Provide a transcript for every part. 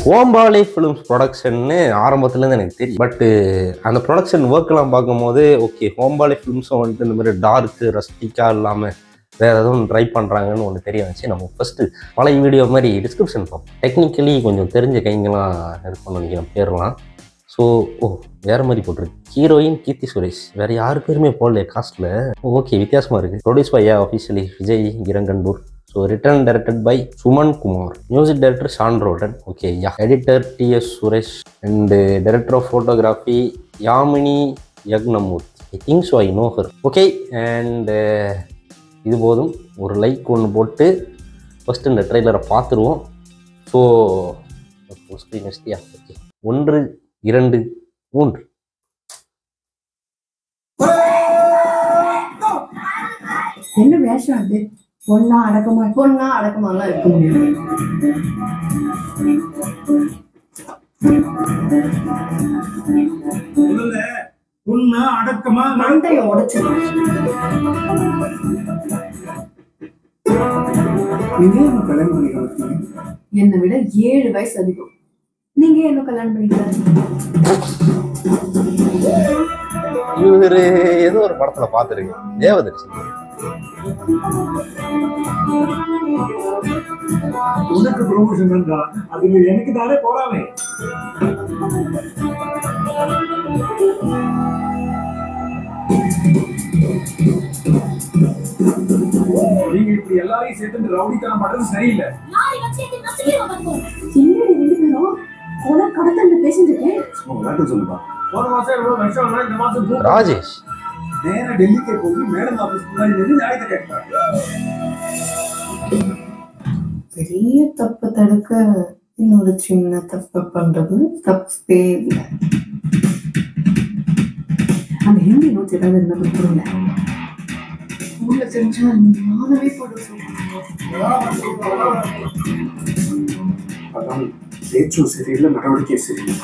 ஓம்பாலே films ப்ரொடக்ஷன்னு ஆரம்பத்துலேருந்து எனக்கு தெரியும் பட்டு அந்த ப்ரொடக்ஷன் ஒர்க்லாம் பார்க்கும்போது ஓகே ஓம்பாலே ஃபிலிம்ஸும் வந்துட்டு இந்த மாதிரி டார்க்கு ரஸ்டிக்காக இல்லாமல் வேறு எதுவும் ட்ரை பண்ணுறாங்கன்னு ஒன்று தெரிய வந்துச்சு நம்ம ஃபஸ்ட்டு பழைய வீடியோ மாதிரி டிஸ்கிரிப்ஷன் பார்ப்போம் டெக்னிக்கலி கொஞ்சம் தெரிஞ்ச கைங்கெல்லாம் இருக்கும்னு நினைக்கிறேன் பேர்லாம் ஸோ ஓ வேற மாதிரி போட்டிருக்கு ஹீரோயின் கீர்த்தி சுரேஷ் வேற யாரு பேருமே போடல காஸ்ட்ல ஓகே வித்தியாசமா இருக்கு produce by officially Vijay Iranganpur so written directed by Suman Kumar music director Sean Roldan okay yeah editor TS Suresh and director of photography Yamini Yagnamurthy I think so I know her okay and இது போதும் ஒரு லைக் ஒன்று போட்டு ஃபஸ்ட்டு இந்த ட்ரெய்லரை பார்த்துருவோம் ஸோ ஸ்க்ரீன் எஸ்டியா ஓகே ஒன்று இரண்டு மூன்று என்ன வேஷம் அது பொண்ணா அடக்கமா பொண்ணா அடக்கமாலாம் இருக்க முடியாது முதல்ல உன்னை அடக்கமா நட- மண்டைய உடைச்சு நீங்க ஏன் உன் கல்யாணம் பண்ணிக்க வச்சீங்க? என்னை விட ஏழு வயசு அதிகம் நீங்க என்ன கல்யாணம் பண்ணிக்கலாம் இவர் ஏதோ ஒரு படத்துல பார்த்துருக்கேன் தேவதர்ஷி உனக்கு ப்ரொமோஷன் இருந்தா அதுல எனக்கு தானே போறாமே நீங்க இப்படி எல்லாரையும் சேர்த்து ரவுடித்தனம் பண்றது சரியில்லை என்னடி ரெண்டு பேரும் கொலை கடத்தல் பேசிட்டு இருக்கேன் சும்மா விளையாட்டு சொல்லுப்பா போன மாசம் எவ்வளவு வருஷம் இந்த மாசம் தூக்கம். ராஜேஷ் நேரா டெல்லிக்கே போய் மேடம் ஆபீஸ் முன்னாடி நின்று நியாயத்தை கேட்கிறாங்க பெரிய தப்பு தடுக்க இன்னொரு சின்ன தப்பு பண்றது தப்பே இல்லை அந்த ஹிந்தி நோட்ஸ் ஏதாவது இருந்தா கொடுத்துருங்க ஊர்ல தெரிஞ்சா நானவே போட அதான் பேச்சும் சரியில்லை நடவடிக்கை சரியில்லை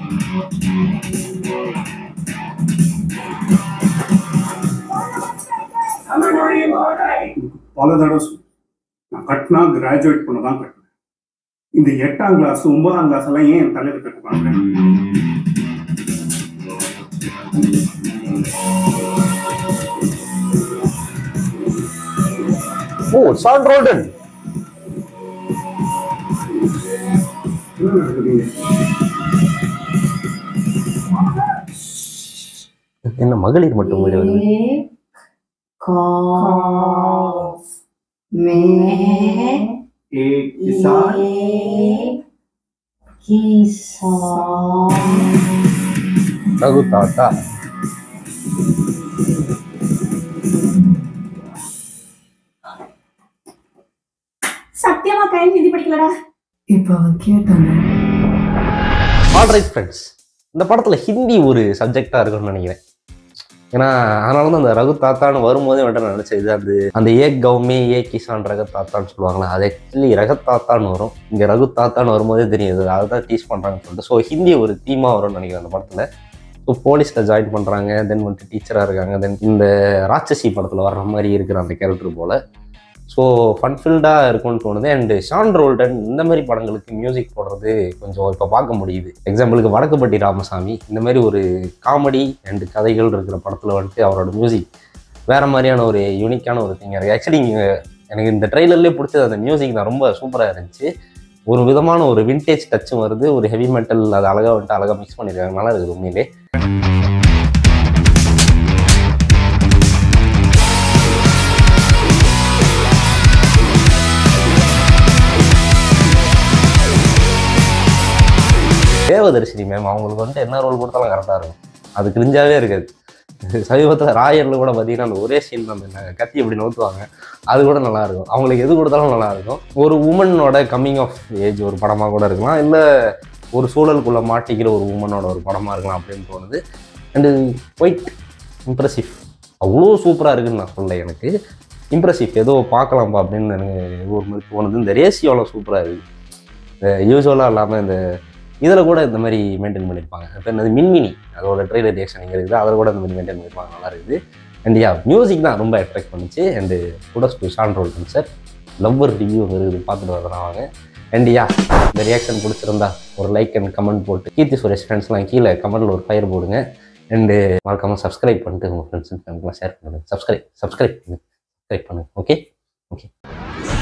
பல தடவை சொல்லு. நான் கட்டினா கிராஜுவேட் பண்ண தான் கட்டினேன் இந்த எட்டாம் கிளாஸ் ஒன்பதாம் கிளாஸ் எல்லாம் ஏன் என் தலையில கட்டுவாங்க ஓ ஷான் ரோடன் என்ன நடக்குதுங்க என்ன மகளிர் மட்டும் மொழி வருது काफ में ஏ கிசான் किसान ரகு தாத்தா சத்தியமா கையில் நிதி படிக்கலடா இப்ப அவன் கேட்டாங்க ஆல்ரைட் ஃப்ரெண்ட்ஸ் இந்த படத்தில் ஹிந்தி ஒரு சப்ஜெக்டாக இருக்கும்னு நினைக்கிறேன் ஏன்னா அதனால தான் அந்த ரகு தாத்தான்னு வரும்போதே வந்துட்டு நான் நினச்சேன் இது அது அந்த ஏ கவுமே ஏ கிசான் ரக தாத்தான்னு சொல்லுவாங்களா அது ஆக்சுவலி ரக தாத்தான்னு வரும் இங்கே ரகு தாத்தான்னு வரும்போதே தெரியுது அதுதான் டீச் பண்ணுறாங்கன்னு சொல்லிட்டு ஸோ ஹிந்தி ஒரு தீமாக வரும்னு நினைக்கிறேன் அந்த படத்தில் ஸோ போலீஸில் ஜாயின் பண்ணுறாங்க தென் வந்துட்டு டீச்சராக இருக்காங்க தென் இந்த ராட்சசி படத்தில் வர்ற மாதிரி இருக்கிற அந்த கேரக்டர் போல் ஸோ ஃபன்ஃபில்டாக இருக்கும்னு தோணுது அண்டு ஷான் ரோல்டன் இந்த மாதிரி படங்களுக்கு மியூசிக் போடுறது கொஞ்சம் இப்போ பார்க்க முடியுது எக்ஸாம்பிளுக்கு வடக்குப்பட்டி ராமசாமி இந்த மாதிரி ஒரு காமெடி அண்டு கதைகள் இருக்கிற படத்தில் வந்துட்டு அவரோட மியூசிக் வேறு மாதிரியான ஒரு யூனிக்கான ஒரு திங்காக இருக்குது ஆக்சுவலி எனக்கு இந்த ட்ரெய்லர்லேயே பிடிச்சது அந்த மியூசிக் தான் ரொம்ப சூப்பராக இருந்துச்சு ஒரு விதமான ஒரு விண்டேஜ் டச்சும் வருது ஒரு ஹெவி மெட்டல் அது அழகாக வந்துட்டு அழகாக மிக்ஸ் பண்ணியிருக்காங்க நல்லா இருக்குது உண்மையிலே தேவதர்ஷினி மேம் அவங்களுக்கு வந்துட்டு என்ன ரோல் கொடுத்தாலும் கரெக்டாக இருக்கும் அது கிரிஞ்சாவே இருக்காது சமீபத்தில் ராயரில் கூட பார்த்தீங்கன்னா அந்த ஒரே சீன் அந்த ந- கத்தி இப்படி நோத்துவாங்க அது கூட நல்லா இருக்கும் அவங்களுக்கு எது கொடுத்தாலும் நல்லா இருக்கும் ஒரு உமனோட கம்மிங் ஆஃப் ஏஜ் ஒரு படமாக கூட இருக்கலாம் இல்லை ஒரு சூழலுக்குள்ளே மாட்டிக்கிற ஒரு உமனோட ஒரு படமாக இருக்கலாம் அப்படின்னு தோணுது அண்டு ஒயிட் இம்ப்ரெசிவ் அவ்வளோ சூப்பராக இருக்குன்னு நான் சொல்ல எனக்கு இம்ப்ரெசிவ் ஏதோ பார்க்கலாம்ப்பா அப்படின்னு எனக்கு ஒரு மாதிரி தோணுது இந்த ரேசியோலாம் சூப்பராக இருக்குது யூஸ்வலாக இல்லாமல் இந்த இதில் கூட இந்த மாதிரி மெயின்டைன் பண்ணியிருப்பாங்க இப்போ என்னது மின்மினி அதோட ட்ரெய்லர் ரியாக்ஷன் இங்கே இருக்குது அதில் கூட இந்த மாதிரி மெயின்டைன் பண்ணியிருப்பாங்க நல்லா இருக்குது அண்ட் யா மியூசிக் தான் ரொம்ப அட்ராக்ட் பண்ணுச்சு அண்டு கூட Sean Roldan sir lover review வருது பார்த்துட்டு வரலாம் வாங்க அண்ட் யா இந்த ரியாக்ஷன் பிடிச்சிருந்தா ஒரு லைக் அண்ட் கமெண்ட் போட்டு கீர்த்தி சுரேஷ் ஃப்ரெண்ட்ஸ்லாம் கீழே கமெண்ட்டில் ஒரு ஃபயர் போடுங்க அண்டு மறக்காமல் சப்ஸ்கிரைப் பண்ணிட்டு உங்கள் ஃப்ரெண்ட்ஸ் அண்ட் ஃபேமிலிலாம் ஷேர் பண்ணுங்கள் சப்ஸ்கிரைப் சப்ஸ்கிரைப் பண்ணுங்க சப்ஸ்கிரைப் பண்ணுங்க ஓகே ஓகே